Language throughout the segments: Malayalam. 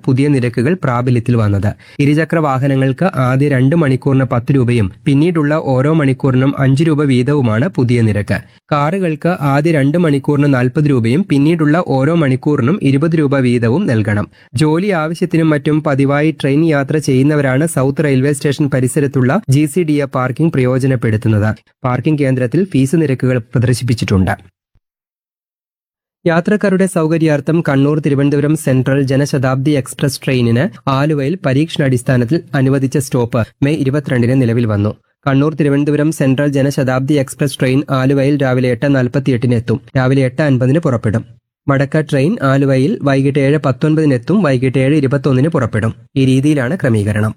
പുതിയ നിരക്കുകൾ പ്രാബല്യത്തിൽ വന്നത് ഇരുചക്ര വാഹനങ്ങൾക്ക് ആദ്യ രണ്ട് മണിക്കൂറിന് പത്ത് രൂപയും പിന്നീടുള്ള ഓരോ മണിക്കൂറിനും അഞ്ച് രൂപ വീതവുമാണ് പുതിയ നിരക്ക് കാറുകൾക്ക് ആദ്യ രണ്ട് മണിക്കൂറിന് നാൽപ്പത് രൂപയും പിന്നീടുള്ള ഓരോ മണിക്കൂറിനും ഇരുപത് രൂപ വീതവും നൽകണം ജോലി ആവശ്യത്തിനും മറ്റും പതിവായി ട്രെയിൻ യാത്ര ചെയ്യുന്നവരാണ് സൗത്ത് റെയിൽവേ സ്റ്റേഷൻ പരിസരത്തുള്ള G C D A parking പ്രയോജനപ്പെടുത്തുന്നത് പാർക്കിംഗ് കേന്ദ്രത്തിൽ ഫീസ് നിരക്കുകൾ പ്രദർശിപ്പിച്ചിട്ടുണ്ട് യാത്രക്കാരുടെ സൗകര്യാർത്ഥം കണ്ണൂർ തിരുവനന്തപുരം സെൻട്രൽ ജനശതാബ്ദി എക്സ്പ്രസ് ട്രെയിനിന് ആലുവയിൽ പരീക്ഷണാടിസ്ഥാനത്തിൽ അനുവദിച്ച സ്റ്റോപ്പ് മെയ് ഇരുപത്തിരണ്ടിന് നിലവിൽ വന്നു Kannur Thiruvananthapuram central Janshatabdi express train ആലുവയിൽ രാവിലെ എട്ട് നാൽപ്പത്തിയെട്ടിന് എത്തും രാവിലെ എട്ട് അൻപതിന് പുറപ്പെടും മടക്ക ട്രെയിൻ ആലുവയിൽ വൈകിട്ട് ഏഴ് പത്തൊൻപതിന് എത്തും വൈകിട്ട് ഏഴ് ഇരുപത്തൊന്നിന് പുറപ്പെടും ഈ രീതിയിലാണ് ക്രമീകരണം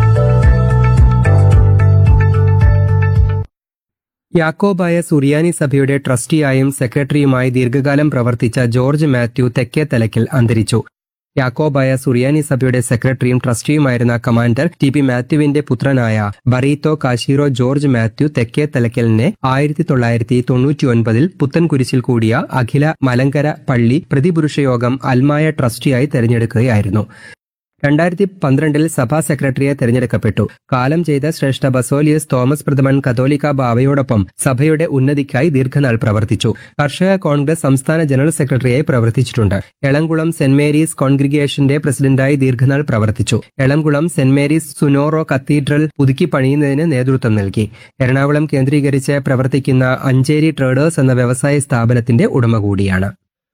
യാക്കോബായ സുറിയാനി സഭയുടെ ട്രസ്റ്റിയായും സെക്രട്ടറിയുമായി ദീർഘകാലം പ്രവർത്തിച്ച ജോർജ് മാത്യു തെക്കേ തലയ്ക്കൽ അന്തരിച്ചു യാക്കോബായ സുറിയാനി സഭയുടെ സെക്രട്ടറിയും ട്രസ്റ്റിയുമായിരുന്ന കമാൻഡർ ടി പി മാത്യുവിന്റെ പുത്രനായ ബറീത്തോ കാശീറോ ജോർജ് മാത്യു തെക്കേ തലയ്ക്കലിനെ ആയിരത്തി തൊള്ളായിരത്തി തൊണ്ണൂറ്റി ഒൻപതിൽ പുത്തൻകുരിശിൽ കൂടിയ അഖില മലങ്കര പള്ളി പ്രതിപുരുഷയോഗം അൽമായ ട്രസ്റ്റിയായി തെരഞ്ഞെടുക്കുകയായിരുന്നു രണ്ടായിരത്തി പന്ത്രണ്ടിൽ സഭാ സെക്രട്ടറിയെ തെരഞ്ഞെടുക്കപ്പെട്ടു കാലം ചെയ്ത ശ്രേഷ്ഠ ബസോലിയസ് തോമസ് പ്രഥമൻ കത്തോലിക്ക ബാവയോടൊപ്പം സഭയുടെ ഉന്നതിക്കായി ദീർഘനാൾ പ്രവർത്തിച്ചു കർഷക കോൺഗ്രസ് സംസ്ഥാന ജനറൽ സെക്രട്ടറിയായി പ്രവർത്തിച്ചിട്ടുണ്ട് എളംകുളം സെന്റ് മേരീസ് കോൺഗ്രിഗേഷന്റെ പ്രസിഡന്റായി ദീർഘനാൾ പ്രവർത്തിച്ചു എളംകുളം സെന്റ് മേരീസ് സുനോറോ കത്തീഡ്രൽ പുതുക്കി പണിയുന്നതിന് നേതൃത്വം നൽകി എറണാകുളം കേന്ദ്രീകരിച്ച് പ്രവർത്തിക്കുന്ന അഞ്ചേരി ട്രേഡേഴ്സ് എന്ന വ്യവസായ സ്ഥാപനത്തിന്റെ ഉടമ കൂടിയാണ്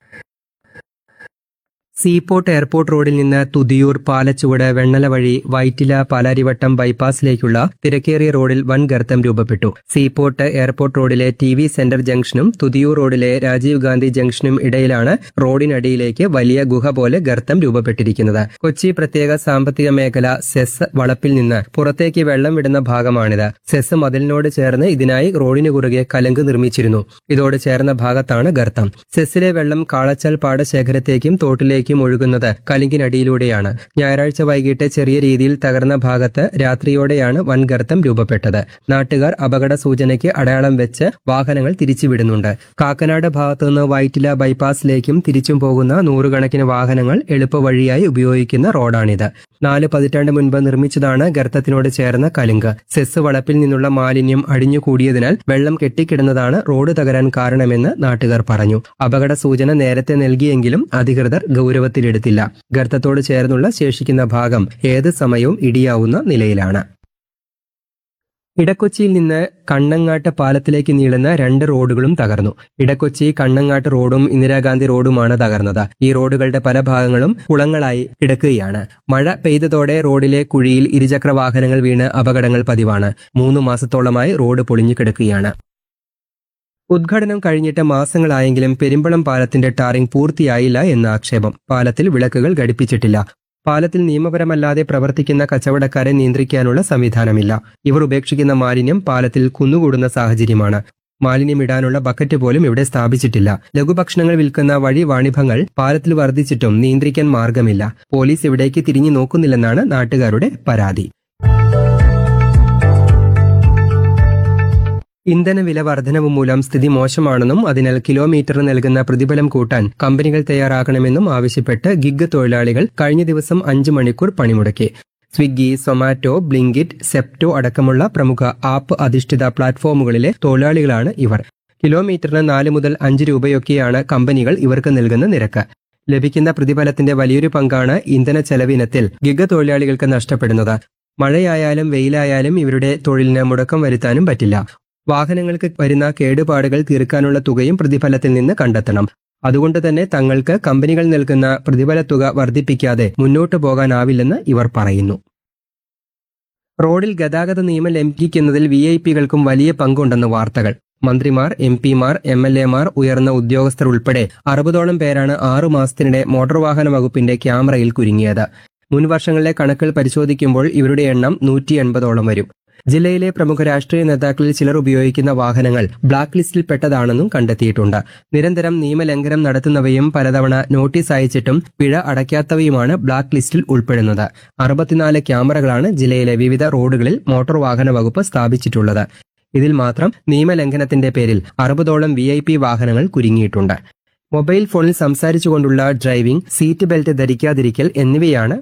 സീപോർട്ട് എയർപോർട്ട് റോഡിൽ നിന്ന് തുതിയൂർ പാലച്ചുവട് വെണ്ണല വഴി വൈറ്റില പാലാരിവട്ടം ബൈപ്പാസിലേക്കുള്ള തിരക്കേറിയ റോഡിൽ വൻ ഗർത്തം രൂപപ്പെട്ടു സീപോർട്ട് എയർപോർട്ട് റോഡിലെ ടി വി സെന്റർ ജംഗ്ഷനും തുതിയൂർ റോഡിലെ രാജീവ് ഗാന്ധി ജംഗ്ഷനും ഇടയിലാണ് റോഡിനടിയിലേക്ക് വലിയ ഗുഹ പോലെ ഗർത്തം രൂപപ്പെട്ടിരിക്കുന്നത് കൊച്ചി പ്രത്യേക സാമ്പത്തിക മേഖല സെസ് വളപ്പിൽ നിന്ന് പുറത്തേക്ക് വെള്ളം വിടുന്ന ഭാഗമാണിത് സെസ് മതിലിനോട് ചേർന്ന് ഇതിനായി റോഡിന് കുറുകെ കലങ്ക് നിർമ്മിച്ചിരുന്നു ഇതോട് ചേർന്ന ഭാഗത്താണ് ഗർത്തം സെസ്സിലെ വെള്ളം കാളച്ചാൽ പാടശേഖരത്തേക്കും തോട്ടിലേക്കും ഒഴുകുന്നത് കലിങ്കിനടിയിലൂടെയാണ് ഞായറാഴ്ച വൈകിട്ട് ചെറിയ രീതിയിൽ തകർന്ന ഭാഗത്ത് രാത്രിയോടെയാണ് വൻ ഗർത്തം രൂപപ്പെട്ടത് നാട്ടുകാർ അപകട സൂചനയ്ക്ക് അടയാളം വെച്ച് വാഹനങ്ങൾ തിരിച്ചുവിടുന്നുണ്ട് കാക്കനാട് ഭാഗത്തുനിന്ന് വൈറ്റില ബൈപ്പാസിലേക്കും തിരിച്ചും പോകുന്ന നൂറുകണക്കിന് വാഹനങ്ങൾ എളുപ്പവഴിയായി ഉപയോഗിക്കുന്ന റോഡാണിത് നാല് പതിറ്റാണ്ട് മുൻപ് നിർമ്മിച്ചതാണ് ഗർത്തത്തിനോട് ചേർന്ന കലുങ്ക് സെസ് വളപ്പിൽ നിന്നുള്ള മാലിന്യം അടിഞ്ഞുകൂടിയതിനാൽ വെള്ളം കെട്ടിക്കിടന്നതാണ് റോഡ് തകരാൻ കാരണമെന്ന് നാട്ടുകാർ പറഞ്ഞു അപകട സൂചന നേരത്തെ നൽകിയെങ്കിലും അധികൃതർ ഗൗരവത്തിലെടുത്തില്ല ഗർത്തത്തോട് ചേർന്നുള്ള ശേഷിക്കുന്ന ഭാഗം ഏത് സമയവും ഇടിയാവുന്ന നിലയിലാണ് ഇടക്കൊച്ചിയിൽ നിന്ന് കണ്ണങ്ങാട്ട് പാലത്തിലേക്ക് നീളുന്ന രണ്ട് റോഡുകളും തകർന്നു ഇടക്കൊച്ചി കണ്ണങ്ങാട്ട് റോഡും ഇന്ദിരാഗാന്ധി റോഡുമാണ് തകർന്നത് ഈ റോഡുകളുടെ പല ഭാഗങ്ങളും കുളങ്ങളായി കിടക്കുകയാണ് മഴ പെയ്തതോടെ റോഡിലെ കുഴിയിൽ ഇരുചക്ര വാഹനങ്ങൾ വീണ് അപകടങ്ങൾ പതിവാണ് മൂന്ന് മാസത്തോളമായി റോഡ് പൊളിഞ്ഞു കിടക്കുകയാണ് ഉദ്ഘാടനം കഴിഞ്ഞിട്ട് മാസങ്ങളായെങ്കിലും പെരുമ്പളം പാലത്തിന്റെ ടാറിംഗ് പൂർത്തിയായില്ല എന്ന ആക്ഷേപം പാലത്തിൽ വിളക്കുകൾ ഘടിപ്പിച്ചിട്ടില്ല പാലത്തിൽ നിയമപരമല്ലാതെ പ്രവർത്തിക്കുന്ന കച്ചവടക്കാരെ നിയന്ത്രിക്കാനുള്ള സംവിധാനമില്ല ഇവർ ഉപേക്ഷിക്കുന്ന മാലിന്യം പാലത്തിൽ കുന്നുകൂടുന്ന സാഹചര്യമാണ് മാലിന്യം ഇടാനുള്ള ബക്കറ്റ് പോലും ഇവിടെ സ്ഥാപിച്ചിട്ടില്ല ലഘുഭക്ഷണങ്ങൾ വിൽക്കുന്ന വഴി വാണിഭങ്ങൾ പാലത്തിൽ വർദ്ധിച്ചിട്ടും നിയന്ത്രിക്കാൻ മാർഗമില്ല പോലീസ് ഇവിടേക്ക് തിരിഞ്ഞു നോക്കുന്നില്ലെന്നാണ് നാട്ടുകാരുടെ പരാതി ഇന്ധന വില വർധനവ് മൂലം സ്ഥിതി മോശമാണെന്നും അതിനാൽ കിലോമീറ്ററിന് നൽകുന്ന പ്രതിഫലം കൂട്ടാൻ കമ്പനികൾ തയ്യാറാക്കണമെന്നും ആവശ്യപ്പെട്ട് ഗിഗ് തൊഴിലാളികൾ കഴിഞ്ഞ ദിവസം അഞ്ചു മണിക്കൂർ പണിമുടക്കി സ്വിഗ്ഗി സൊമാറ്റോ ബ്ലിങ്കിറ്റ് സെപ്റ്റോ അടക്കമുള്ള പ്രമുഖ ആപ്പ് അധിഷ്ഠിത പ്ലാറ്റ്ഫോമുകളിലെ തൊഴിലാളികളാണ് ഇവർ കിലോമീറ്ററിന് നാല് മുതൽ അഞ്ച് രൂപയൊക്കെയാണ് കമ്പനികൾ ഇവർക്ക് നൽകുന്ന നിരക്ക് ലഭിക്കുന്ന പ്രതിഫലത്തിന്റെ വലിയൊരു പങ്കാണ് ഇന്ധന ചെലവിനത്തിൽ ഗിഗ് തൊഴിലാളികൾക്ക് നഷ്ടപ്പെടുന്നത് മഴയായാലും വെയിലായാലും ഇവരുടെ തൊഴിലിന് മുടക്കം വരുത്താനും പറ്റില്ല വാഹനങ്ങൾക്ക് വരുന്ന കേടുപാടുകൾ തീർക്കാനുള്ള തുകയും പ്രതിഫലത്തിൽ നിന്ന് കണ്ടെത്തണം അതുകൊണ്ട് തന്നെ തങ്ങൾക്ക് കമ്പനികൾ നൽകുന്ന പ്രതിഫല തുക വർദ്ധിപ്പിക്കാതെ മുന്നോട്ടു പോകാനാവില്ലെന്ന് ഇവർ പറയുന്നു റോഡിൽ ഗതാഗത നിയമം ലംഘിക്കുന്നതിൽ വി ഐ പികൾക്കും വലിയ പങ്കുണ്ടെന്ന് വാർത്തകൾ മന്ത്രിമാർ എം പിമാർ എം എൽ എമാർ ഉയർന്ന ഉദ്യോഗസ്ഥർ ഉൾപ്പെടെ അറുപതോളം പേരാണ് ആറു മാസത്തിനിടെ മോട്ടോർ വാഹന വകുപ്പിന്റെ ക്യാമറയിൽ കുരുങ്ങിയത് മുൻ വർഷങ്ങളിലെ കണക്കുകൾ പരിശോധിക്കുമ്പോൾ ഇവരുടെ എണ്ണം നൂറ്റി എൺപതോളം വരും ജില്ലയിലെ പ്രമുഖ രാഷ്ട്രീയ നേതാക്കളിൽ ചിലർ ഉപയോഗിക്കുന്ന വാഹനങ്ങൾ ബ്ലാക്ക് ലിസ്റ്റിൽപ്പെട്ടതാണെന്നും കണ്ടെത്തിയിട്ടുണ്ട് നിരന്തരം നിയമലംഘനം നടത്തുന്നവയും പലതവണ നോട്ടീസ് അയച്ചിട്ടും പിഴ അടയ്ക്കാത്തവയുമാണ് ബ്ലാക്ക് ലിസ്റ്റിൽ ഉൾപ്പെടുന്നത് അറുപത്തിനാല് ക്യാമറകളാണ് ജില്ലയിലെ വിവിധ റോഡുകളിൽ മോട്ടോർ വാഹന വകുപ്പ് സ്ഥാപിച്ചിട്ടുള്ളത് ഇതിൽ മാത്രം നിയമലംഘനത്തിന്റെ പേരിൽ അറുപതോളം വി ഐ പി വാഹനങ്ങൾ കുരുങ്ങിയിട്ടുണ്ട് മൊബൈൽ ഫോണിൽ സംസാരിച്ചുകൊണ്ടുള്ള ഡ്രൈവിംഗ് സീറ്റ് ബെൽറ്റ് ധരിക്കാതിരിക്കൽ എന്നിവയാണ്